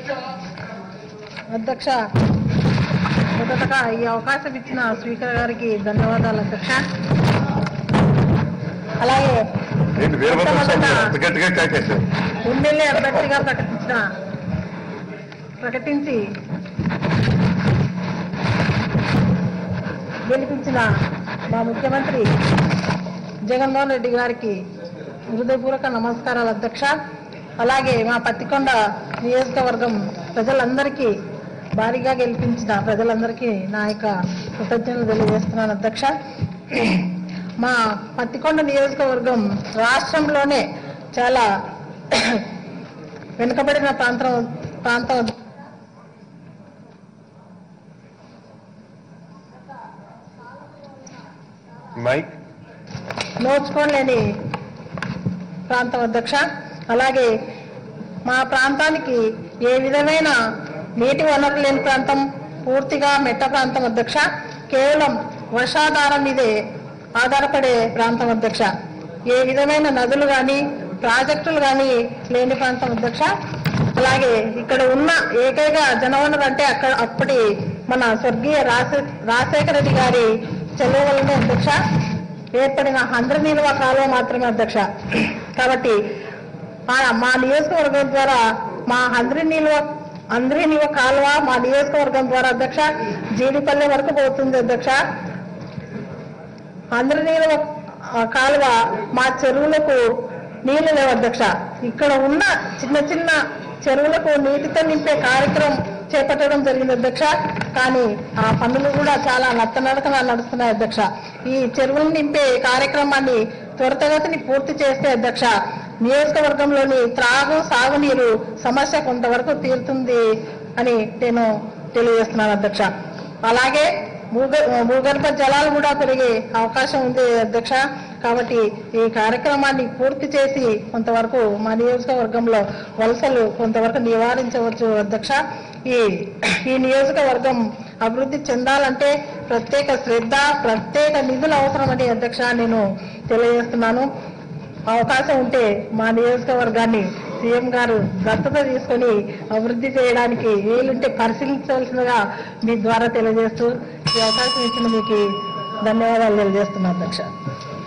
అధ్యక్ష మొదటగా ఈ అవకాశం ఇచ్చిన స్పీకర్ గారికి ధన్యవాదాలు అధ్యక్ష అలాగే ఏంటి వీరభద్ర స్వామి మొట్టమొదట అంత గట్టిగా కాకేశారు ఎమ్మెల్యే అభ్యర్థిగా ప్రకటించిన ప్రకటించి గెలిపించిన మా ముఖ్యమంత్రి జగన్మోహన్ రెడ్డి గారికి హృదయపూర్వక నమస్కారాలు అధ్యక్ష అలాగే మా పత్తికొండ నియోజకవర్గం ప్రజలందరికీ భారీగా గెలిపించిన ప్రజలందరికీ నా యొక్క కృతజ్ఞతలు తెలియజేస్తున్నాను అధ్యక్ష మా పత్తికొండ నియోజకవర్గం రాష్ట్రంలోనే చాలా వెనుకబడిన ప్రాంతం ప్రాంతం మైక్ నోచుకోలేని ప్రాంతం అధ్యక్ష అలాగే మా ప్రాంతానికి ఏ విధమైన నీటి వనరు లేని ప్రాంతం పూర్తిగా మెట్ట ప్రాంతం అధ్యక్ష కేవలం వర్షాధారం మీదే ఆధారపడే ప్రాంతం అధ్యక్ష ఏ విధమైన నదులు కానీ ప్రాజెక్టులు కానీ లేని ప్రాంతం అధ్యక్ష అలాగే ఇక్కడ ఉన్న ఏకైక జనవనరు అంటే అక్కడ అప్పటి మన స్వర్గీయ రాజశే రాజశేఖర రెడ్డి గారి చెల్లె వల్లనే అధ్యక్ష ఏర్పడిన హంద్ర నిల్వ కాలువ మాత్రమే అధ్యక్ష కాబట్టి మా- మా నియోజకవర్గం ద్వారా మా హంద్రి నిల్వ హంద్రి నిల్వ కాలువ మా నియోజకవర్గం ద్వారా అధ్యక్ష జీడిపల్లె వరకు పోతుంది అధ్యక్ష హంద్రి నీళ్ళ కాలువ మా చెరువులకు నీళ్లు లేవు అధ్యక్ష ఇక్కడ ఉన్న చిన్న చిన్న చెరువులకు నీటితో నింపే కార్యక్రమం చేపట్టడం జరిగింది అధ్యక్ష కానీ ఆ పనులు కూడా చాలా నత్తనడకన నడుస్తున్నాయి అధ్యక్ష ఈ చెరువులు నింపే కార్యక్రమాన్ని త్వరితగతిని పూర్తి చేస్తే అధ్యక్ష నియోజకవర్గంలోని త్రాగు సాగునీరు సమస్య కొంతవరకు తీరుతుంది అని నేను తెలియజేస్తున్నాను అధ్యక్ష అలాగే భూగ భూగర్భ జలాలు కూడా పెరిగే అవకాశం ఉంది అధ్యక్ష కాబట్టి ఈ కార్యక్రమాన్ని పూర్తి చేసి కొంతవరకు మా నియోజకవర్గంలో వలసలు కొంతవరకు నివారించవచ్చు అధ్యక్ష ఈ ఈ నియోజకవర్గం అభివృద్ధి చెందాలంటే ప్రత్యేక శ్రద్ధ ప్రత్యేక నిధులు అవసరమని అధ్యక్ష నేను తెలియజేస్తున్నాను అవకాశం ఉంటే మా నియోజకవర్గాన్ని సీఎం గారు దత్తత తీసుకొని అభివృద్ధి చేయడానికి వీలుంటే పరిశీలించవలసిందిగా మీ ద్వారా తెలియజేస్తూ ఈ అవకాశం ఇచ్చిన మీకు ధన్యవాదాలు తెలియజేస్తున్నాను అధ్యక్ష